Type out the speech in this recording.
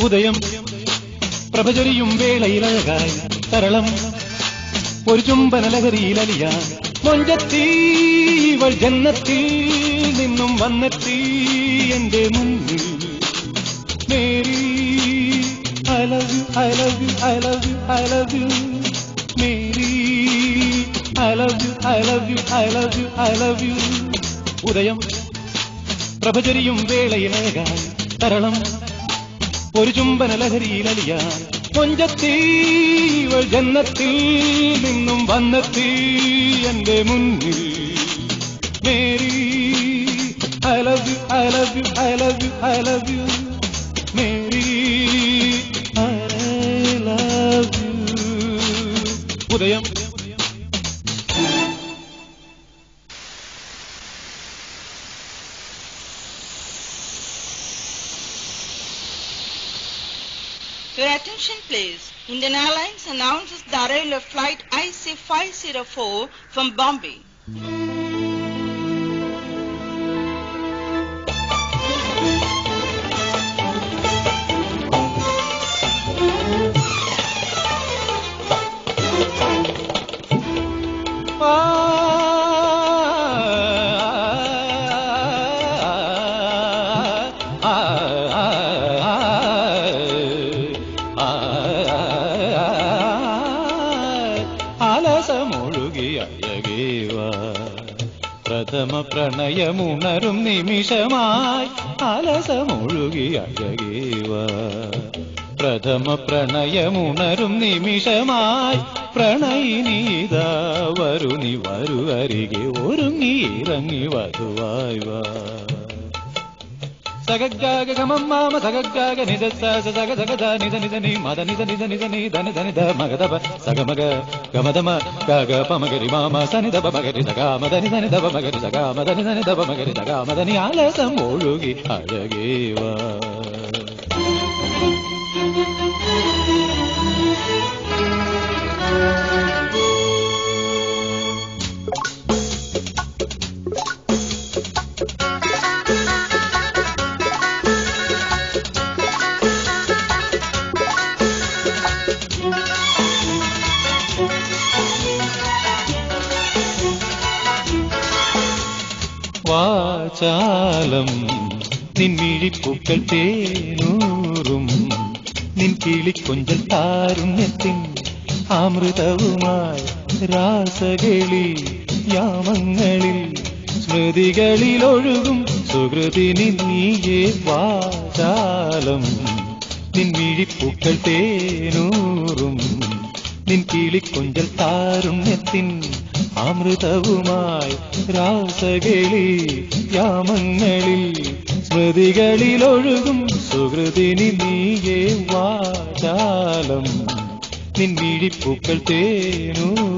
ഉദയം പ്രഭചൊരിയും വേളയിലഴകായി തരളം ഒരു ചുംബനലഹരിയിലലിയാൻ മൊഞ്ചത്തി ഇവൾ ജന്നത്തിൽ നിന്നും വന്നെത്തി എന്റെ മുന്നിൽ Mary I love you I love you I love you I love you Mary I love you I love you I love you I love you ഉദയം പ്രഭചരിയും വേളയിലേകാൻ തരളം ഒരു ചുംബന ലഹരിയിലലിയാൻ കൊഞ്ചത്തി ഇവൾ ജന്നത്തിൽ നിന്നും വന്നെത്തി എന്റെ മുന്നിൽ Mary I love you I love you I love you I love you Mary I love you ഉദയം Your attention please. Indian Airlines announces the arrival of flight IC504 from Bombay. അലസമൊഴുകിയ അഴകേവ പ്രഥമ പ്രണയമുണരും നിമിഷമായി അലസമൊഴുകിയ അഴകേവ പ്രഥമ പ്രണയമുണരും നിമിഷമായി പ്രണയിനീതാ വരുനി വരു അരികെ ഒരുങ്ങി ഇറങ്ങി വധുവായി വാ സഗഗാഗ ഗമം മാമ സഗഗാഗ നിജ സ സ സഗ സഗ ധ നിജ നിജ നി മദ നിജ നിജ നിജ നി ധന ധനി ധ മഗ ധ സഗ മഗ ഗമ ധ മ ഗ ഗ പ മഗരി മാമ സനി ധ പ മഗരി സഗ മ ധനി ധനി ധ പ മഗരി സഗ മ ധനി ധനി ധ പ മഗരി സഗ മ ധനി ആലസം ഒഴുകി അഴകേവാ വാചാലം നിൻമിഴിപ്പൂക്കൾ തേനൂറും നിൻ കിളിക്കൊഞ്ചൽ താരുണ്യത്തിൻ അമൃതവുമായി രാസകളി യാമങ്ങളിൽ സ്മൃതികളിൽ ഒഴുകും സുഹൃതിനി നീയേ വാചാലം നിൻമിഴിപ്പൂക്കൾ തേനൂറും നിൻ കിളിക്കൊഞ്ചൽ താരുണ്യത്തിൻ അമൃതവുമായി രാസകളി യാമങ്ങളിൽ സ്മൃതികളിൽ ഒഴുകും സുഹൃതിനി നീയേ വാചാലം നിൻ മിഴിപ്പൂക്കൾ തേനൂ